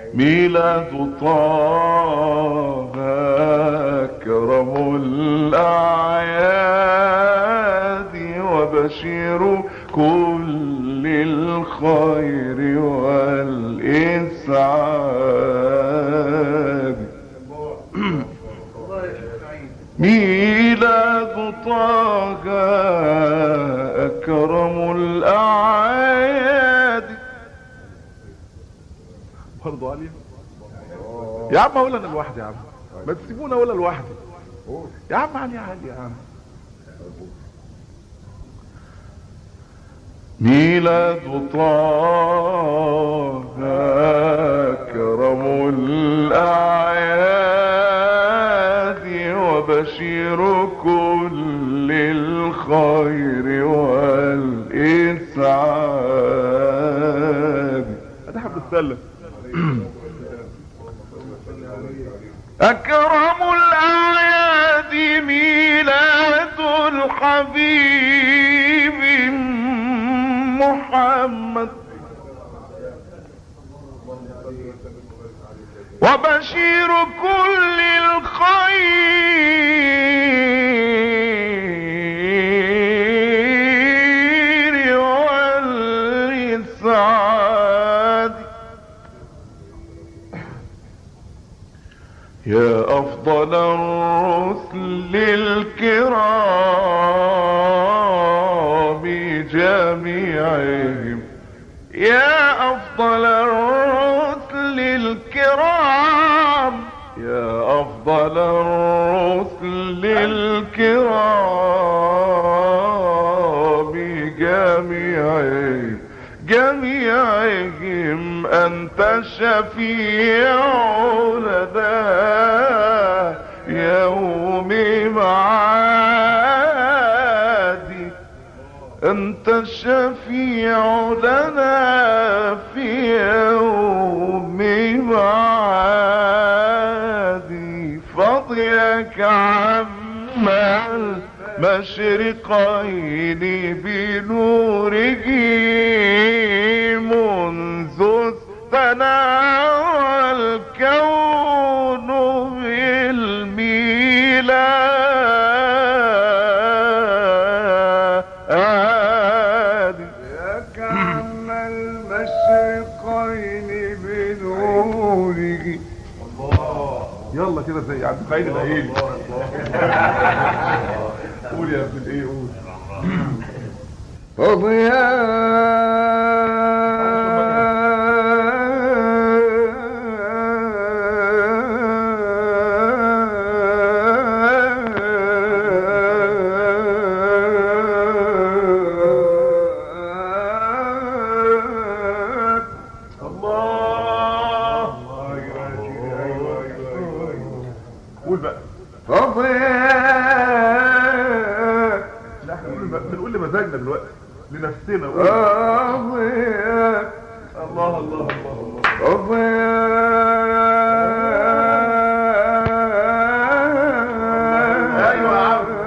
ميلاد طه أكرم الأعياد وبشير كل الخير والإسعاد ميلاد طه أكرم الأعياد برضو علي يا عم اقول انا لوحدي يا عم ما تسيبوني اقول لوحدي يا عم علي علي يا عم ميلاد طه أكرم الأعياد وبشير كل الخير والإسعاد هذا حب السلم أكرم الأعياد ميلاد الحبيب محمد وبشير كل الخير والإسعاد يا أفضل الرسل الكرام جميعهم يا أفضل الرسل الكرام يا أفضل الرسل الكرام جميعهم جميعهم أنت الشفيع لنا يوم معادي أنت الشفيع لنا في يوم معادي فضلك عما المشرقين بنوره منذ استنى الكون بالميلاد ياك عم المشرقين بنوره يلا كده زي عبد القايد الايلي قول يا ابن الايه قول وضياء الله قول بقى وضياء لا احنا بنقول بنقول لمزاجنا دلوقتي لنفسنا قول وضياء الله الله الله الله ايوه يا عم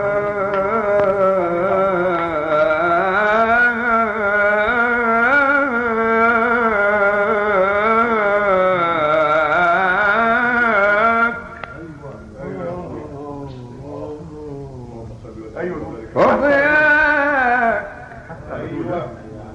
ايوه وضياء ايوه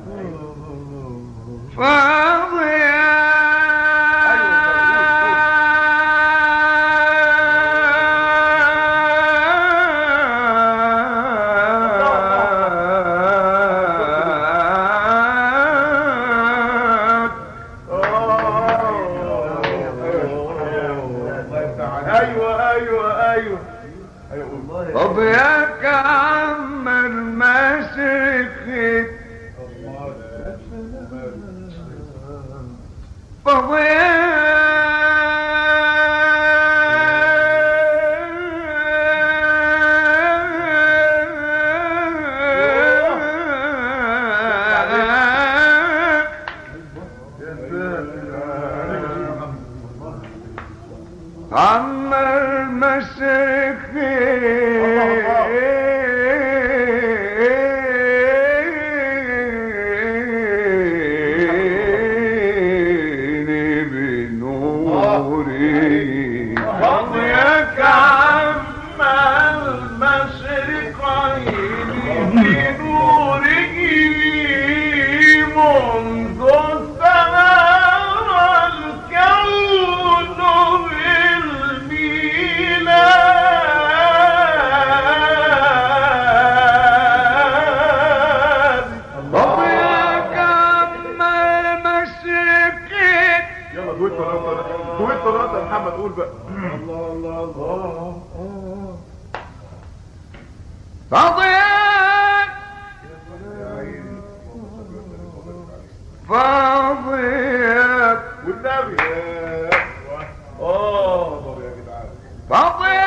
ايوه ايوه ايوه ايوه قول. وضياك عم المشرق وضياك عم المشرق دويت ولا دويت ولا يا محمد قول بقى الله الله الله فضيك فضيك والنبي اه يا جدعان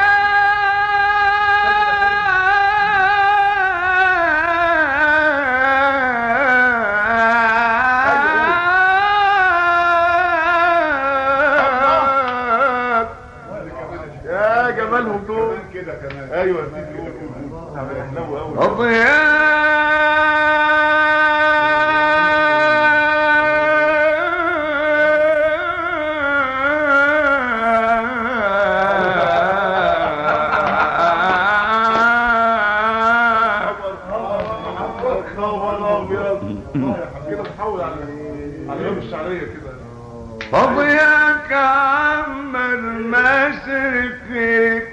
فضيك يا جمالهم دول كمان كده كمان ايوه يا سيدي قول قول قول تعمل احلو قوي خبر ابيض كده تحول على على اليوم الشعريه كده فضيك عم المشرق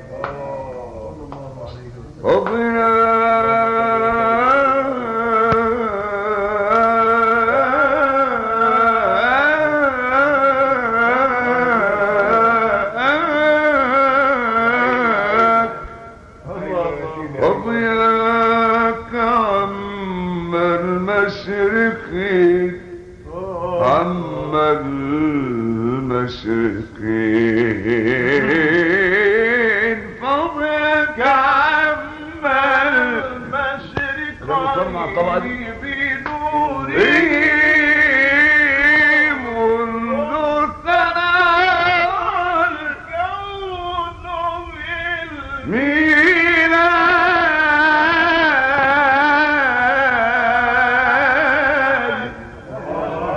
وضياك عم المشرق عم المشرقين فضياك عم المشرق بتصنع الطبقة دي؟ بنوره منذ ثناء الكون بالميلاد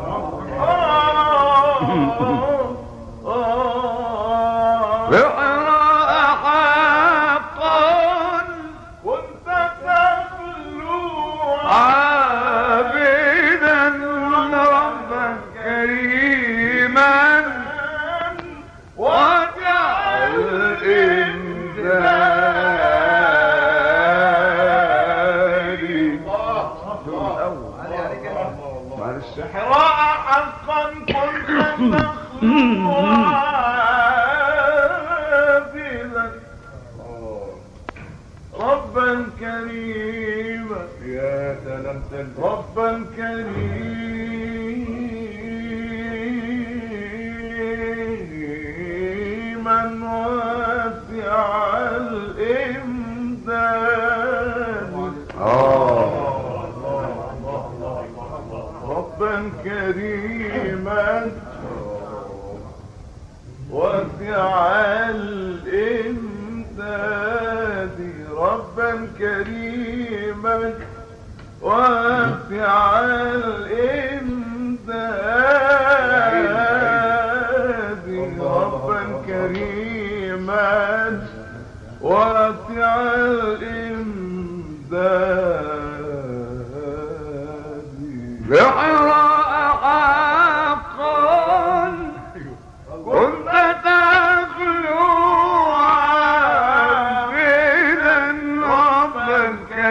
بحراء حقا كنت تخلو عابدا ربا كريما واجعل إمدادي معلش حراء حقا كنت تخلو عابدا ربا كريما يا سلام سلام ربا كريما واسع الإمداد ربا كريما واسع الإمداد ربا كريما واسع الإمداد ربا كريما واسع الإمداد بحراء حقا كنت تخلو عابدا ربا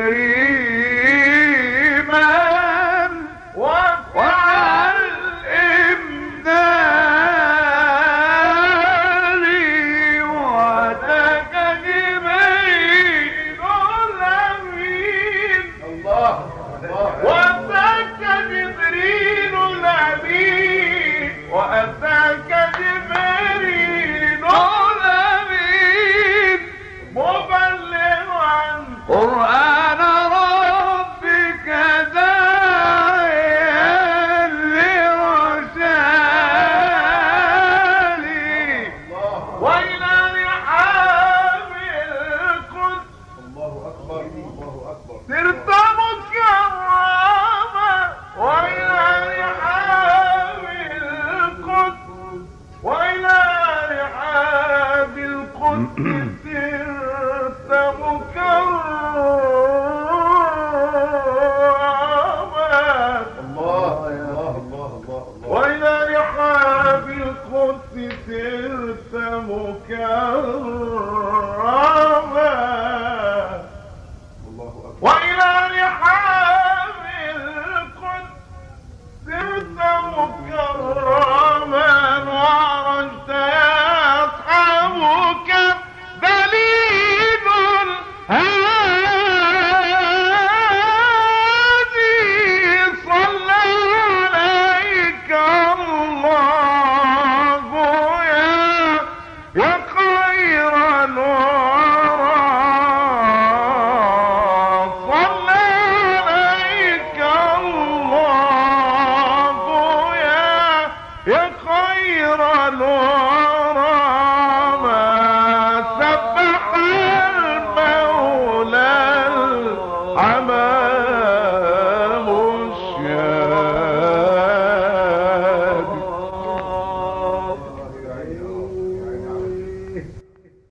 كريما وعلى الإمداد واتاك جبريل الأمين الله وأتاك جبريل الأمين وأتاك جبريل الأمين مبلغا قرآن ربك داعيا لرسالي وإلى رحاب القدس الله اكبر الله اكبر سرت مكرما وإلى رحاب القدس وإلى رحاب القدس سرت مكرما الله الله الله الله الله وإلى رحاب القدس سرت مكرما الله اكبر وإلى رحاب القدس سرت مكرما خير الورى